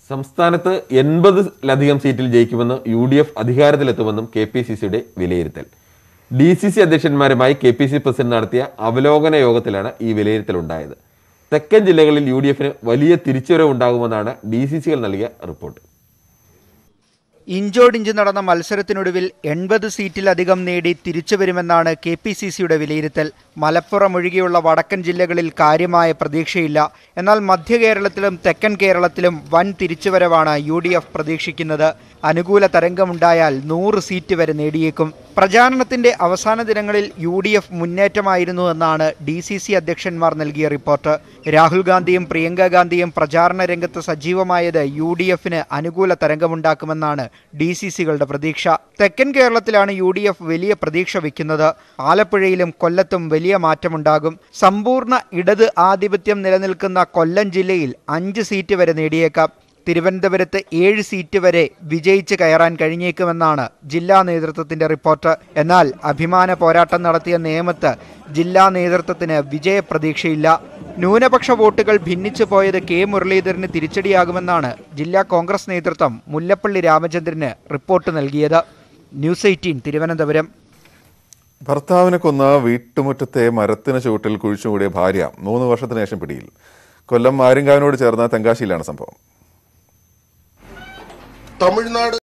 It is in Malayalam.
സംസ്ഥാനത്ത് എൺപതിലധികം സീറ്റിൽ ജയിക്കുമെന്ന് യു ഡി എഫ് അധികാരത്തിലെത്തുമെന്നും കെ പി സി സിയുടെ വിലയിരുത്തൽ ഡി സി സി അധ്യക്ഷന്മാരുമായി കെ പി സി പ്രസിഡന്റ് നടത്തിയ അവലോകന യോഗത്തിലാണ് ഈ വിലയിരുത്തൽ ഉണ്ടായത് തെക്കൻ ജില്ലകളിൽ യു ഡി എഫിന് വലിയ തിരിച്ചുവരവ് ഉണ്ടാകുമെന്നാണ് ഡി സി സികൾ നൽകിയ റിപ്പോർട്ട് ഇഞ്ചോടിഞ്ച് നടന്ന മത്സരത്തിനൊടുവിൽ എൺപത് സീറ്റിലധികം നേടി തിരിച്ചു വരുമെന്നാണ് കെ പി സി സിയുടെ വിലയിരുത്തൽ മലപ്പുറം ഒഴികെയുള്ള വടക്കൻ ജില്ലകളിൽ കാര്യമായ പ്രതീക്ഷയില്ല എന്നാൽ മധ്യ കേരളത്തിലും തെക്കൻ കേരളത്തിലും വൻ തിരിച്ചുവരവാണ് യു ഡി എഫ് പ്രതീക്ഷിക്കുന്നത് അനുകൂല തരംഗമുണ്ടായാൽ നൂറ് സീറ്റ് വരെ നേടിയേക്കും പ്രചാരണത്തിന്റെ അവസാന ദിനങ്ങളിൽ യു ഡി എഫ് മുന്നേറ്റമായിരുന്നു എന്നാണ് ഡി സി സി അധ്യക്ഷന്മാർ നൽകിയ റിപ്പോർട്ട് രാഹുൽ ഗാന്ധിയും പ്രിയങ്ക ഗാന്ധിയും പ്രചാരണ രംഗത്ത് സജീവമായത് യു ഡി എഫിന് അനുകൂല തരംഗമുണ്ടാക്കുമെന്നാണ് ഡി സി സികളുടെ പ്രതീക്ഷ തെക്കൻ കേരളത്തിലാണ് യു ഡി എഫ് വലിയ പ്രതീക്ഷ വയ്ക്കുന്നത് ആലപ്പുഴയിലും കൊല്ലത്തും വലിയ മാറ്റമുണ്ടാകും സമ്പൂർണ്ണ ഇടത് ആധിപത്യം നിലനിൽക്കുന്ന കൊല്ലം ജില്ലയിൽ അഞ്ച് സീറ്റ് വരെ നേടിയേക്കാം തിരുവനന്തപുരത്ത് ഏഴ് സീറ്റ് വരെ വിജയിച്ച് കയറാൻ കഴിഞ്ഞേക്കുമെന്നാണ് ജില്ലാ നേതൃത്വത്തിന്റെ റിപ്പോർട്ട് എന്നാൽ അഭിമാന പോരാട്ടം നടത്തിയ നേമത്ത് ജില്ലാ നേതൃത്വത്തിന് വിജയപ്രതീക്ഷയില്ല ന്യൂനപക്ഷ വോട്ടുകൾ ഭിന്നിച്ചു പോയത് കെ മുരളീധരന് തിരിച്ചടിയാകുമെന്നാണ് ജില്ലാ കോൺഗ്രസ് നേതൃത്വം മുല്ലപ്പള്ളി രാമചന്ദ്രന് റിപ്പോർട്ട് നൽകിയത് ന്യൂസ് എയ്റ്റീൻ തിരുവനന്തപുരം ഭർത്താവിനെ കൊന്ന വീട്ടുമുറ്റത്തെ മരത്തിന് ചുവട്ടിൽ കുഴിച്ചുമൂടിയ ഭാര്യ മൂന്ന് വർഷത്തിന് ശേഷം പിടിയിൽ കൊല്ലം ആര്യങ്കാവിനോട് ചേർന്ന തെങ്കാശിയിലാണ് സംഭവം തമിഴ്നാട്